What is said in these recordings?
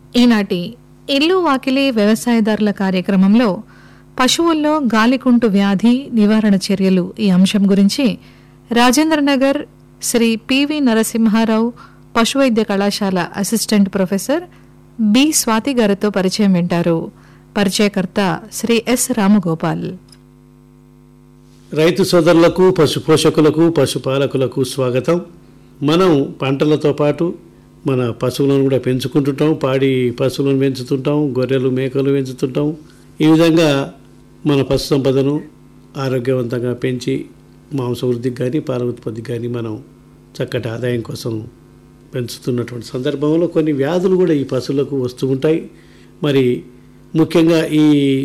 ఈనాటి ఇల్లు వాకిలి వ్యవసాయదారుల కార్యక్రమంలో పశువుల్లో గాలికుంటు వ్యాధి నివారణ చర్యలు ఈ అంశం గురించి రాజేంద్రనగర్ శ్రీ పివి నరసింహారావు పశువైద్య కళాశాల అసిస్టెంట్ ప్రొఫెసర్ బి స్వాతి గారితో పరిచయం వింటారు పరిచయకర్త శ్రీ ఎస్ రామగోపాల్ రైతు సోదరులకు పశు పోషకులకు పశుపాలకులకు స్వాగతం మనం పంటలతో పాటు మన పశువులను కూడా పెంచుకుంటుంటాం పాడి పశువులను పెంచుతుంటాం గొర్రెలు మేకలు పెంచుతుంటాం ఈ విధంగా మన పశు సంపదను ఆరోగ్యవంతంగా పెంచి మాంస వృద్ధికి కానీ పాల ఉత్పత్తికి కానీ మనం చక్కటి ఆదాయం కోసం పెంచుతున్నటువంటి సందర్భంలో కొన్ని వ్యాధులు కూడా ఈ పశువులకు వస్తూ ఉంటాయి మరి ముఖ్యంగా ఈ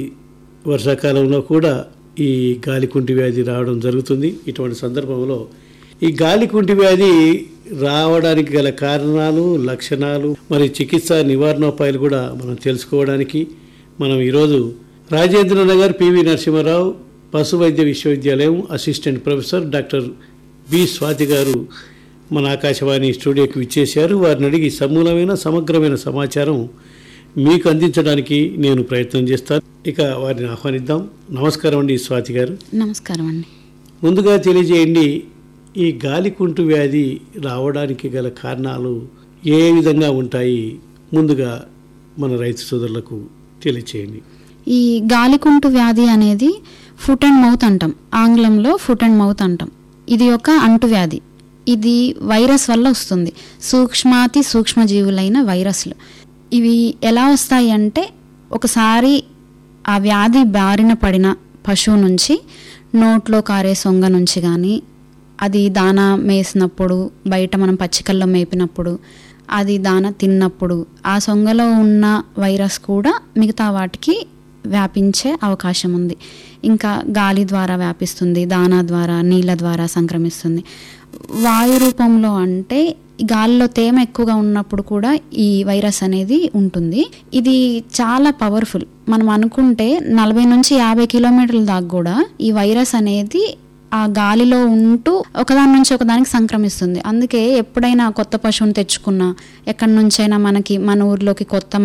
వర్షాకాలంలో కూడా ఈ గాలికుంటి వ్యాధి రావడం జరుగుతుంది ఇటువంటి సందర్భంలో ఈ గాలికుంటి వ్యాధి రావడానికి గల కారణాలు లక్షణాలు మరి చికిత్స నివారణోపాయాలు కూడా మనం తెలుసుకోవడానికి మనం ఈరోజు రాజేంద్ర నగర్ పివి నరసింహారావు పశు వైద్య విశ్వవిద్యాలయం assistant professor doctor B Swathi garu మన ఆకాశవాణి స్టూడియోకి విచ్చేశారు వారిని అడిగి సమూలమైన సమగ్రమైన సమాచారం మీకు అందించడానికి నేను ప్రయత్నం చేస్తాను ఇక వారిని ఆహ్వానిద్దాం నమస్కారం అండి స్వాతి గారు నమస్కారం అండి ముందుగా తెలియజేయండి ఈ గాలికుంటు వ్యాధి రావడానికి గల కారణాలు ఏ విధంగా ఉంటాయి ముందుగా మన రైతు సోదరులకు తెలియచేయండి ఈ గాలికుంటు వ్యాధి అనేది ఫుట్ అండ్ మౌత్ అంటాం ఆంగ్లంలో ఫుట్ అండ్ మౌత్ అంటాం ఇది ఒక అంటువ్యాధి ఇది వైరస్ వల్ల వస్తుంది సూక్ష్మాతి సూక్ష్మజీవులైన వైరస్లు ఇవి ఎలా వస్తాయి అంటే ఒకసారి ఆ వ్యాధి బారిన పడిన పశువు నుంచి నోట్లో కారే సొంగ నుంచి కానీ అది దానా మేసినప్పుడు బయట మనం పచ్చికల్లో మేపినప్పుడు అది దాన తిన్నప్పుడు ఆ సొంగలో ఉన్న వైరస్ కూడా మిగతా వాటికి వ్యాపించే అవకాశం ఉంది ఇంకా గాలి ద్వారా వ్యాపిస్తుంది దానా ద్వారా నీళ్ళ ద్వారా సంక్రమిస్తుంది వాయు రూపంలో అంటే గాలిలో తేమ ఎక్కువగా ఉన్నప్పుడు కూడా ఈ వైరస్ అనేది ఉంటుంది ఇది చాలా పవర్ఫుల్ మనం అనుకుంటే నలభై నుంచి యాభై కిలోమీటర్ల దాకా కూడా ఈ వైరస్ అనేది ఆ గాలిలో ఉంటూ ఒకదాని నుంచి ఒకదానికి సంక్రమిస్తుంది అందుకే ఎప్పుడైనా కొత్త పశువుని తెచ్చుకున్నా ఎక్కడి నుంచైనా మనకి మన ఊర్లోకి కొత్త